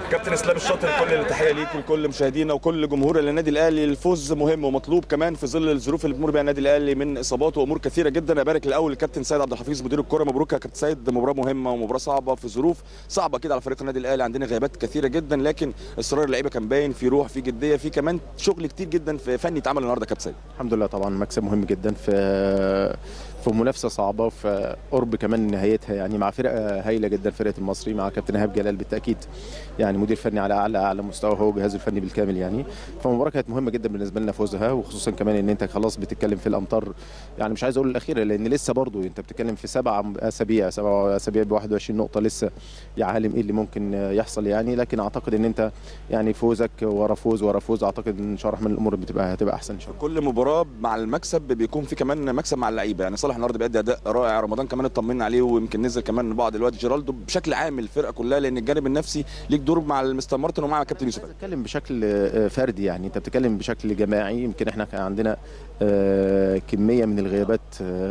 كابتن اسلام الشاطر كل التحيه ليك ولكل مشاهدينا وكل جمهور النادي الاهلي الفوز مهم ومطلوب كمان في ظل الظروف اللي بتمر بها النادي الاهلي من اصابات وامور كثيره جدا ابارك الاول للكابتن سيد عبد الحفيظ مدير الكره مبروك يا كابتن سيد مباراه مهمه ومباراه صعبه في ظروف صعبه كده على فريق النادي الاهلي عندنا غيابات كثيره جدا لكن اصرار اللعيبه كان باين في روح في جديه في كمان شغل كتير جدا في فني اتعمل النهارده كابتن سيد الحمد لله طبعا مكسب مهم جدا في في منافسه صعبه وفي قرب كمان نهايتها يعني مع فرقه هايله جدا فرقه المصري مع كابتن ايهاب جلال بالتاكيد يعني مدير فني على اعلى اعلى مستوى هو جهازه الفني بالكامل يعني فالمباراه كانت مهمه جدا بالنسبه لنا فوزها وخصوصا كمان ان انت خلاص بتتكلم في الامطار يعني مش عايز اقول الاخيره لان لسه برضو انت بتتكلم في سبع اسابيع سبع اسابيع ب 21 نقطه لسه يا عالم ايه اللي ممكن يحصل يعني لكن اعتقد ان انت يعني فوزك ورا فوز ورا فوز اعتقد ان شاء الله الرحمن الامور بتبقى هتبقى احسن ان شاء الله كل مباراه مع المكسب بيكون في كمان مكسب مع اللعيبه يعني صالح النهارده بيأدي اداء رائع رمضان كمان اطمنا عليه ويمكن نزل كمان بعض الوقت جيرالدو بشكل عام الفرقه كلها لان الجانب النفسي ليك دور مع المستر مارتن ومع كابتن يوسف بتتكلم بشكل فردي يعني انت بتتكلم بشكل جماعي يمكن احنا كان عندنا كميه من الغيابات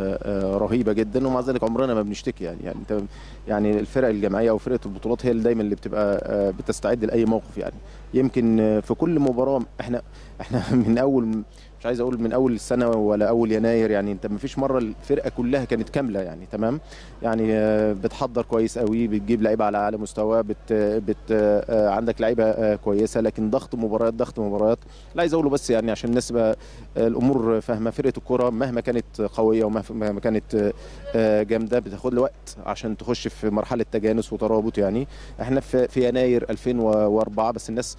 رهيبه جدا ومع ذلك عمرنا ما بنشتكي يعني يعني انت يعني الفرق الجماعيه او فرقه البطولات هي اللي دايما اللي بتبقى بتستعد لاي موقف يعني يمكن في كل مباراه احنا احنا من اول مش عايز اقول من اول السنه ولا اول يناير يعني انت ما فيش مره الفرقه كلها كانت كامله يعني تمام يعني بتحضر كويس قوي بتجيب لعيبه على اعلى مستوى بت بت عندك لعيبه كويسه لكن ضغط مباريات ضغط مباريات لا عايز اقوله بس يعني عشان الناس بقى الامور فاهمه فرقه الكوره مهما كانت قويه ومهما كانت جامده بتاخد له وقت عشان تخش في مرحله تجانس وترابط يعني احنا في, في يناير 2004 بس الناس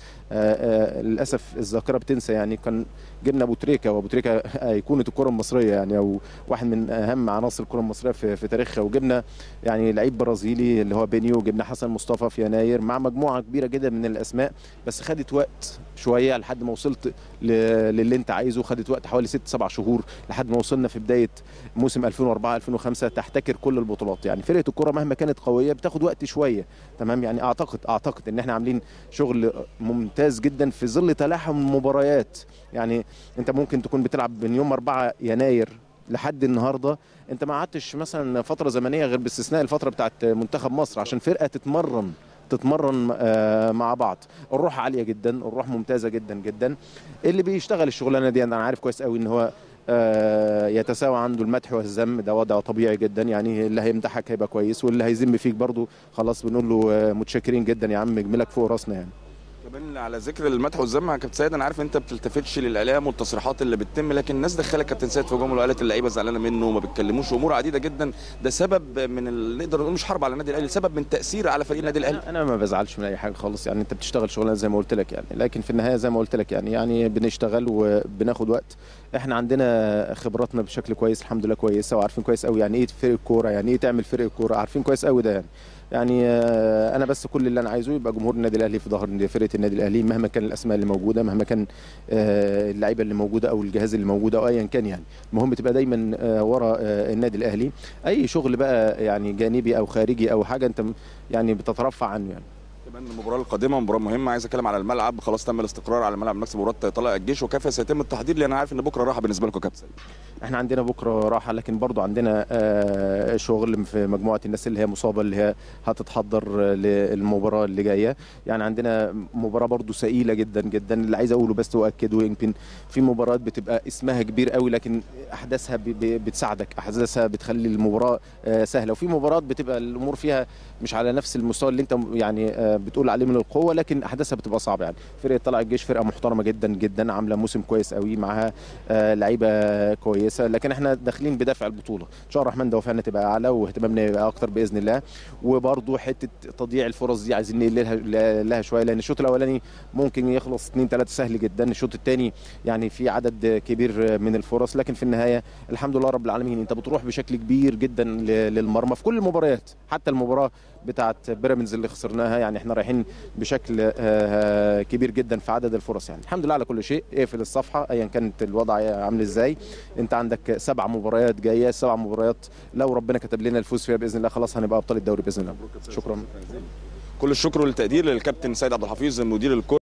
للاسف الذاكره بتنسى يعني كان جبنا ابو تريكه وابو تريكه ايقونه الكره المصريه يعني او واحد من اهم عناصر الكره المصريه في, في تاريخها وجبنا يعني لعيب برازيلي اللي هو بينيو وجبنا حسن مصطفى في يناير مع مجموعه كبيره جدا من الاسماء بس خدت وقت شويه لحد ما وصلت للي انت عايزه خدت وقت حوالي ست سبع شهور لحد ما وصلنا في بدايه موسم 2004 2005 تحتكر كل البطولات يعني فرقه الكره مهما كانت قويه بتاخد وقت شويه تمام يعني اعتقد اعتقد ان احنا عاملين شغل ممتاز جدا في ظل تلاحم المباريات يعني انت ممكن تكون بتلعب من يوم 4 يناير لحد النهارده انت ما قعدتش مثلا فتره زمنيه غير باستثناء الفتره بتاعت منتخب مصر عشان فرقه تتمرن تتمرن مع بعض الروح عاليه جدا الروح ممتازه جدا جدا اللي بيشتغل الشغلانه دي انا عارف كويس قوي ان هو يتساوى عنده المدح والذم ده وضع طبيعي جدا يعني اللي هيمدحك هيبقى كويس واللي هيذم فيك برضو خلاص بنقول له متشكرين جدا يا عم جميلك فوق راسنا يعني كمان على ذكر المدح والذم يا كابتن سيد انا عارف انت ما بتلتفتش للاعلام والتصريحات اللي بتتم لكن الناس دخلت كابتن سيد في جمله وقالت اللعيبه زعلانه منه وما بيتكلموش امور عديده جدا ده سبب من ال... نقدر نقول مش حرب على النادي الاهلي سبب من تاثير على فريق النادي الاهلي انا ما بزعلش من اي حاجه خالص يعني انت بتشتغل شغلانه زي ما قلت لك يعني لكن في النهايه زي ما قلت لك يعني يعني بنشتغل وبناخد وقت احنا عندنا خبراتنا بشكل كويس الحمد لله كويسه وعارفين كويس قوي يعني ايه فرق الكوره يعني ايه تعمل فرق الكوره عارفين كويس قوي ده يعني يعني انا بس كل اللي انا عايزه يبقى جمهور النادي الاهلي في ظهر فرقه النادي الاهلي مهما كان الاسماء اللي موجوده مهما كان اللعيبه اللي موجوده او الجهاز اللي موجود او ايا كان يعني المهم تبقى دايما ورا النادي الاهلي اي شغل بقى يعني جانبي او خارجي او حاجه انت يعني بتترفع عنه يعني كمان المباراه القادمه مباراه مهمه عايز اتكلم على الملعب خلاص تم الاستقرار على الملعب نفس مباراه طلائع الجيش وكيف سيتم التحضير لان انا عارف ان بكره راحه بالنسبه لكم يا كابتن احنا عندنا بكره راحه لكن برضو عندنا آه شغل في مجموعه الناس اللي هي مصابه اللي هي هتتحضر للمباراه اللي جايه يعني عندنا مباراه برضو ثقيله جدا جدا اللي عايز اقوله بس واكده يمكن في مباريات بتبقى اسمها كبير قوي لكن احداثها بتساعدك احداثها بتخلي المباراه آه سهله وفي مباريات بتبقى الامور فيها مش على نفس المستوى اللي انت يعني آه بتقول عليه من القوه لكن احداثها بتبقى صعبه يعني فرقه طلع الجيش فرقه محترمه جدا جدا عامله موسم كويس قوي معاها لعيبه كويسه لكن احنا داخلين بدافع البطوله ان شاء الله الرحمن دوافعنا تبقى اعلى واهتمامنا يبقى اكتر باذن الله وبرده حته تضييع الفرص دي عايزين نقللها لها شويه لان الشوط الاولاني ممكن يخلص 2 3 سهل جدا الشوط الثاني يعني في عدد كبير من الفرص لكن في النهايه الحمد لله رب العالمين انت بتروح بشكل كبير جدا للمرمى في كل المباريات حتى المباراه بتاعه بيراميدز اللي خسرناها يعني احنا رايحين بشكل كبير جدا في عدد الفرص يعني الحمد لله على كل شيء اقفل الصفحه ايا كانت الوضع عامل ازاي انت عندك سبع مباريات جايه سبع مباريات لو ربنا كتب لنا الفوز فيها باذن الله خلاص هنبقى ابطال الدوري باذن الله شكرا كل الشكر والتقدير للكابتن سيد عبد الحفيظ مدير الكره